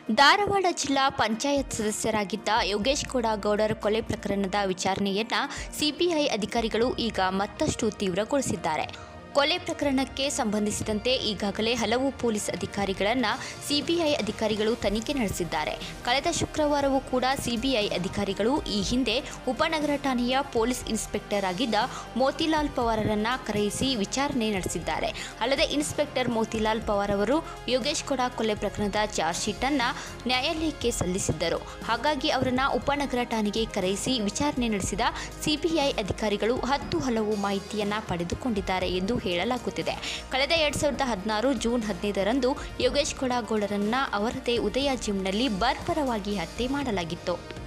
ಧಾರವಾಡ ಜಿಲ್ಲಾ ಪಂಚಾಯತ್ ಸದಸ್ಯರಾಗಿದ್ದ ಯೋಗೇಶ್ ಗೌಡ ಗೌಡರ ಕೊಲೆ ಪ್ರಕರಣದ ವಿಚಾರಣೆಯನ್ನ ಸಿಬಿಐ ಅಧಿಕಾರಿಗಳು ಈಗ ಮತ್ತಷ್ಟು ತೀವ್ರಗೊಳಿಸಿದ್ದಾರೆ ಕೊಲೆ ಪ್ರಕರಣಕ್ಕೆ ಸಂಬಂಧಿಸಿದಂತೆ ಈಗಾಗಲೇ ಹಲವು ಪೊಲೀಸ್ ಅಧಿಕಾರಿಗಳನ್ನು ಸಿಬಿಐ ಅಧಿಕಾರಿಗಳು ತನಿಖೆ ನಡೆಸಿದ್ದಾರೆ ಕಳೆದ ಶುಕ್ರವಾರವೂ ಕೂಡ ಸಿಬಿಐ ಅಧಿಕಾರಿಗಳು ಈ ಹಿಂದೆ ಉಪನಗರ ಠಾಣೆಯ ಪೊಲೀಸ್ ಇನ್ಸ್ಪೆಕ್ಟರ್ ಆಗಿದ್ದ ಮೋತಿಲಾಲ್ ಪವಾರರನ್ನ ಕರೆಯಿಸಿ ವಿಚಾರಣೆ ನಡೆಸಿದ್ದಾರೆ ಅಲ್ಲದೆ ಇನ್ಸ್ಪೆಕ್ಟರ್ ಮೋತಿಲಾಲ್ ಪವಾರ್ ಅವರು ಯೋಗೇಶ್ ಗೌಡ ಕೊಲೆ ಪ್ರಕರಣದ ಚಾರ್ಜ್ ಶೀಟ್ ಅನ್ನ ನ್ಯಾಯಾಲಯಕ್ಕೆ ಸಲ್ಲಿಸಿದ್ದರು ಹಾಗಾಗಿ ಅವರನ್ನ ಉಪನಗರ ಠಾಣೆಗೆ ಕರೆಯಿಸಿ ವಿಚಾರಣೆ ನಡೆಸಿದ ಸಿಬಿಐ ಅಧಿಕಾರಿಗಳು ಹತ್ತು ಹಲವು ಮಾಹಿತಿಯನ್ನ ಪಡೆದುಕೊಂಡಿದ್ದಾರೆ ಎಂದು ಹೇಳಲಾಗುತ್ತಿದೆ ಕಳೆದ ಎರಡ್ ಸಾವಿರದ ಹದಿನಾರು ಜೂನ್ ಹದಿನೈದರಂದು ಯೋಗೇಶ್ ಗೌಡ ಗೌಡರನ್ನ ಅವರದೇ ಉದಯ ಜಿಮ್ನಲ್ಲಿ ಬರ್ಬರವಾಗಿ ಹತ್ಯೆ ಮಾಡಲಾಗಿತ್ತು